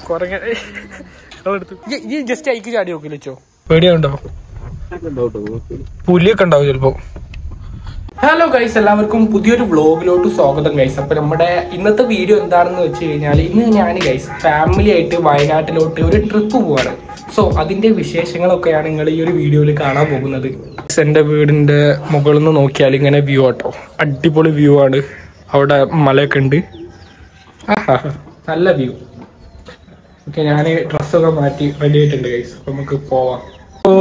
കൊറങ്ങ എടുത്തു ഈ ജസ്റ്റ് അയക്ക് ചാടി നോക്കില്ല വെച്ചോ പേടിയുണ്ടോ പുലിയൊക്കെ ഉണ്ടാവും ചിലപ്പോ ഹലോ ഗൈസ് എല്ലാവർക്കും പുതിയൊരു വ്ളോഗിലോട്ട് സ്വാഗതം ഗൈസ് അപ്പൊ നമ്മുടെ ഇന്നത്തെ വീഡിയോ എന്താണെന്ന് വെച്ച് കഴിഞ്ഞാൽ ഇന്ന് ഞാൻ ഗൈസ് ഫാമിലി ആയിട്ട് വയനാട്ടിലോട്ട് ഒരു ട്രിപ്പ് പോവാണ് സോ അതിന്റെ വിശേഷങ്ങളൊക്കെയാണ് നിങ്ങൾ ഈ ഒരു വീഡിയോയിൽ കാണാൻ പോകുന്നത് എന്റെ വീടിന്റെ മുകളിൽ നിന്ന് നോക്കിയാൽ ഇങ്ങനെ വ്യൂ ആട്ടോ അടിപൊളി വ്യൂ ആണ് അവിടെ മലയൊക്കെ ഉണ്ട് ആഹാ നല്ല വ്യൂ ഓക്കെ ഞാൻ ഡ്രസ്സൊക്കെ മാറ്റി റെഡി ആയിട്ടുണ്ട് ഗൈസ് അപ്പൊ നമുക്ക് പോവാം ഓ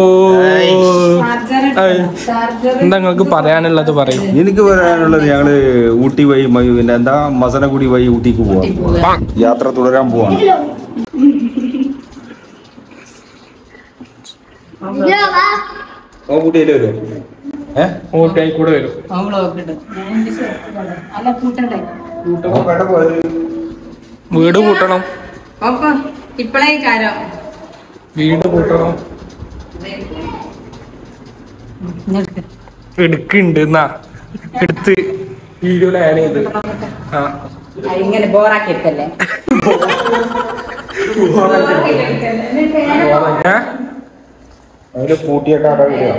ഏയ്. എന്താ നിങ്ങൾക്ക് പറയാനുള്ളത് പറയൂ എനിക്ക് പറയാനുള്ളത് ഞങ്ങള് ഊട്ടി വഴി മ- പിന്നെ എന്താ മസനഗുടി വഴി ഊട്ടിക്ക് പോവാം യാത്ര തുടരാൻ പോവാണ് ഊട്ടിയില് വരും ഏഹ് ഓട്ടായി കൂടെ വരും അല്ല കൂട്ടണ്ടേ വീട് കൂട്ടണം ഒപ്പം ഇപ്പളേ കാരോ വീട് കൂട്ടണം എടുക്കുന്നുണ്ട് എന്നാ എടുത്ത് വീഡിയോയിൽ ആഡ് ചെയ്ത് ആ ഇങ്ങനെ ബോറാക്കി എടുക്കല്ലേ ഏ? അവര് പൂട്ടിയൊക്കെ അവിടെ വരിക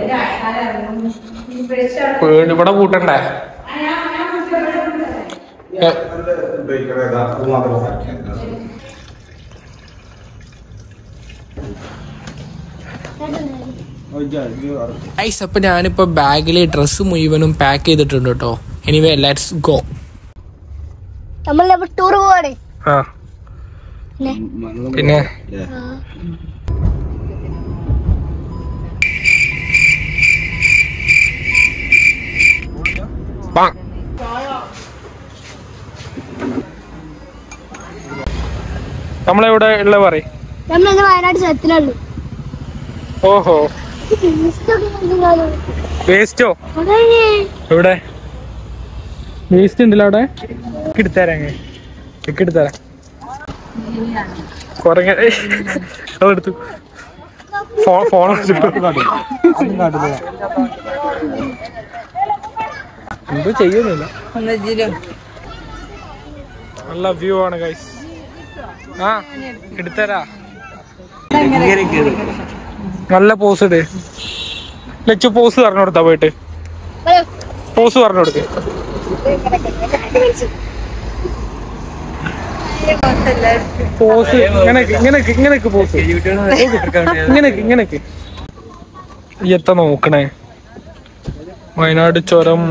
വീട് ഇവിടെ കൂട്ടണ്ടേ ഏ, ഗൈസ് അപ്പൊ ഞാനിപ്പോ ബാഗിലെ ഡ്രസ്സ് മുഴുവനും പാക്ക് ചെയ്തിട്ടുണ്ട് കേട്ടോ എനിവേ ലെറ്റ്സ് ഗോ നമ്മൾ ടൂർ പോവാണ് ആ പിന്നെ പാ. നമ്മളെവിടെ ഉള്ള പറയും നമ്മൾ ഇന്ന് വയനാട് സ്ഥലത്തിലുള്ളു ഓഹോ വേസ്റ്റോ എവിടെ വേസ്റ്റ് ഉണ്ടല്ലോ അവിടെ എടുത്തരാ എടുത്തരാ കൊറങ്ങ അതെടുത്തു ഫോൺ ഫോൺ എന്തോ ചെയ്യുന്നില്ല നല്ല വ്യൂ ആണ് ഗൈസ് ആ എടുത്തരാ നല്ല പോസ് ഇട് ലച്ചു പോസ് പറഞ്ഞു കൊടുത്താ പോയിട്ട് പോസ് പറഞ്ഞു കൊടുക്ക് പോസ് ഇങ്ങനെ ഇങ്ങനെ ഇങ്ങനെ പോസ് ഇങ്ങനെ ഇങ്ങനെ ഈ എത്ത നോക്കണേ വയനാട് ചുരം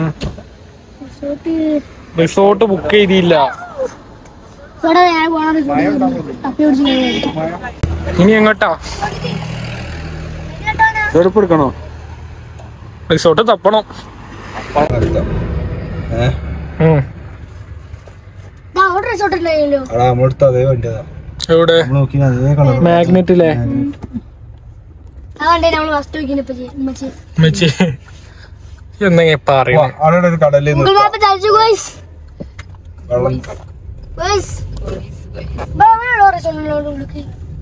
റിസോർട്ട് ബുക്ക് ചെയ്തില്ല ഇവിടെ ഞാൻ പോണ തപ്പി പിടിച്ച് ഇനി എങ്ങോട്ടാ ചെറുപ്പ് എടുക്കണോ റിസോർട്ട് തപ്പണം ഏഹ് ഉം. അവിടെ റിസോർട്ട് ഉണ്ടായല്ലോ അടാ നമ്മളെടുത്ത അതേ വണ്ടിയതാ എവിടെ നമ്മൾ നോക്കി അതേ കളർ മാഗ്നറ്റിലെ ആ വണ്ടി നമ്മൾ ഫസ്റ്റ് നോക്കിന് ഇപ്പൊ മെച്ചി എന്തെങ്കിലും പറയണേ അവിടെ ഒരു കടലിൽ ഗൂഗിൾ മാപ്പ് ചാടിച്ചു ഗോയ്സ് വെള്ളം ഗോയ്സ് റിസോർട്ടിലോട്ട് വിളിക്ക്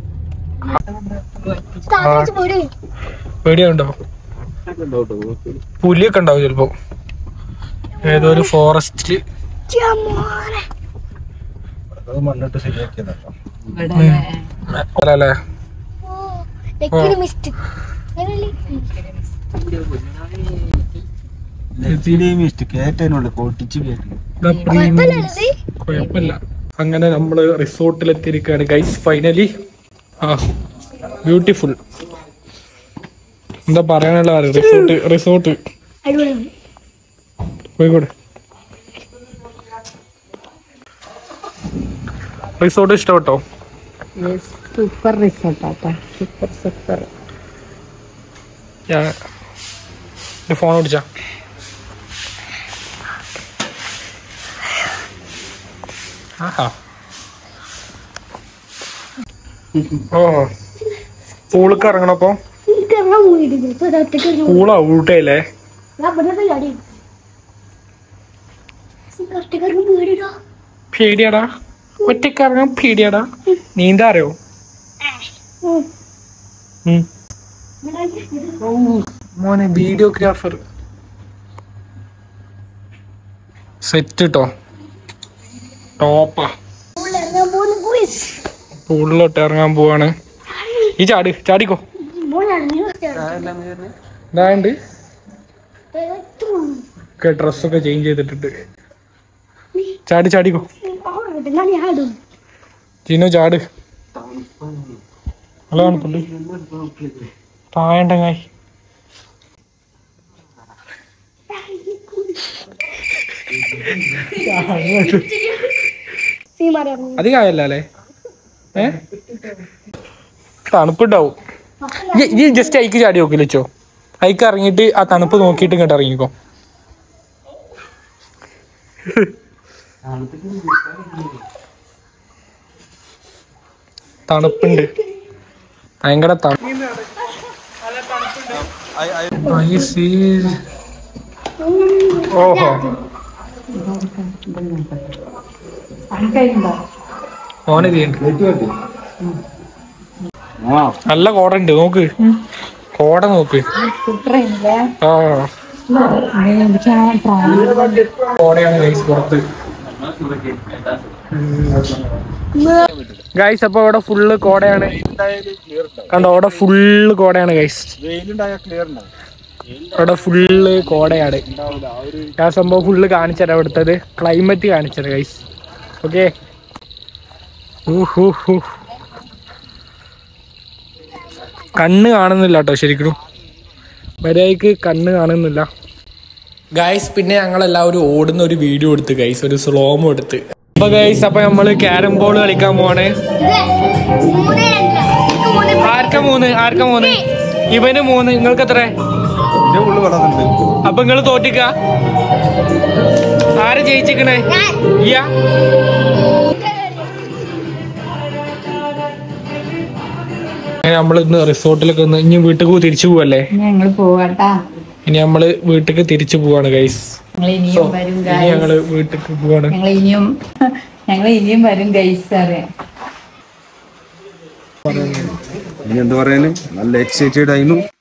പോയി പേടിയുണ്ടോ പുലിയൊക്കെ ഉണ്ടാവും ചിലപ്പോ ഏതോ ഒരു ഫോറസ്റ്റില് മോനെ അത് മണ്ണിട്ട് ശരിയാക്കിയതാ അല്ലേ ലെക്കിന് മിസ്റ്റ് മിസ്റ്റേക്ക് ഏറ്റതിനുള്ളിൽ പൊട്ടിച്ച് കയറ്റി കുഴപ്പമില്ല അങ്ങനെ നമ്മള് റിസോർട്ടിലെത്തിയിരിക്കുകയാണ് ഗൈസ് ഫൈനലി ആ ബ്യൂട്ടിഫുൾ എന്താ പറയാനുള്ള റിസോർട്ട് റിസോർട്ട് അടിപൊളിയാണ് കോഴിക്കോട് റിസോർട്ട് ഇഷ്ടപ്പെട്ടോ സൂപ്പർ റിസോർട്ടാട്ടാ സൂപ്പർ സൂപ്പർ ഞാൻ ഫോൺ പിടിച്ചാ ആഹാ ഓ പൂളിക്ക് ഇറങ്ങണപ്പോ എനിക്ക് ഇറങ്ങാൻ പോയിട്ടില്ല ഇപ്പൊ ഒറ്റയ്ക്ക് ഇറങ്ങാൻ പൂളാ ഊട്ടയില്ലേ ഞാൻ ഇവിടെ ചാടി ഒറ്റയ്ക്ക് ഇറങ്ങാൻ പോയിട്ടോ പേടിയാടാ ഒറ്റയ്ക്ക് ഇറങ്ങാൻ പേടിയാടാ നീന്താ അറിയോ ഉം. ഓ, മോനെ വീഡിയോഗ്രാഫർ സെറ്റ് കേട്ടോ ടോപ്പാ ഇറങ്ങാൻ പോകുന്നു ഗോയ്സ് പൂളിലോട്ട് ഇറങ്ങാൻ പോവാണ് ഈ ചാട് ചാടിക്കോ ഇതാണ്ട് ഒക്കെ ഡ്രസ്സൊക്കെ ചേഞ്ച് ചെയ്തിട്ടിട്ട് ചാടി ചാടിക്കോ ജിനോ ചാട് നല്ല തണുപ്പുണ്ട് താഴണ്ടങ്ങായി അധികം ആയല്ല അല്ലേ ഏ തണുപ്പുണ്ടാവും ഈ ജസ്റ്റ് അയക്ക് ചാടി നോക്കില്ല വെച്ചോ അയക്ക് ഇറങ്ങിയിട്ട് ആ തണുപ്പ് നോക്കിയിട്ട് ഇങ്ങോട്ട് ഇറങ്ങിക്കോ തണുപ്പുണ്ട് ഭയങ്കര തണുപ്പ് ഓഹോ ഓനെ ചെയ്യണ്ട ആ നല്ല കോട ഉണ്ട് നോക്ക് കോട നോക്ക് ആ കോടയാണ് ഗൈസ് പുറത്ത് ഗൈസ് അപ്പൊ ഇവിടെ ഫുള്ള് കോടയാണ് കണ്ടോ അവിടെ ഫുള്ള് കോടയാണ് ഗൈസ് വെയിലുണ്ടായ ക്ലിയർ ഉണ്ടാവും ഇവിടെ ഫുള്ള് കോടയാണ് ആ സംഭവം ഫുള്ള് കാണിച്ചുതരാം ഇവിടുത്തത് ക്ലൈമറ്റ് കാണിച്ചത് ഗൈസ് ഓക്കെ കണ്ണ് കാണുന്നില്ല കേട്ടോ ശരിക്കും മര്യാദക്ക് കണ്ണ് കാണുന്നില്ല ഗൈസ് പിന്നെ ഞങ്ങൾ എല്ലാവരും ഓടുന്ന ഒരു വീഡിയോ എടുത്ത് ഗൈസ് ഒരു സ്ലോമോ എടുത്ത് അപ്പൊ ഗൈസ് അപ്പൊ നമ്മള് ക്യാരം ബോൾ കളിക്കാൻ പോവാണ് ആർക്ക മൂന്ന് ആർക്ക മൂന്ന് ഇവന് മൂന്ന് നിങ്ങൾക്ക് എത്ര ഇതിന്റെ ഉള്ളിൽ വെള്ളമുണ്ട് അപ്പൊ നിങ്ങള് തോറ്റിക്ക ആരെ ജയിച്ചിക്കണേ ഇയ്യാ അങ്ങനെ നമ്മൾ ഇന്ന് റിസോർട്ടിലൊക്കെ ഒന്ന് ഇനി വീട്ടിൽ തിരിച്ചു പോവല്ലേ ഞങ്ങൾ പോവാട്ടാ ഇനി നമ്മള് വീട്ടിലേക്ക് തിരിച്ചു പോവാണ് ഗൈസ് ഞങ്ങൾ ഇനിയും വരും ഇനി ഞങ്ങള് വീട്ടിലേക്ക് പോവാണ് ഞങ്ങൾ ഇനിയും ഞങ്ങൾ ഇനിയും വരും ഗൈസ് അറിയാം ഇനി എന്താ പറയാന് നല്ല എക്സൈറ്റഡ് ആയിരുന്നു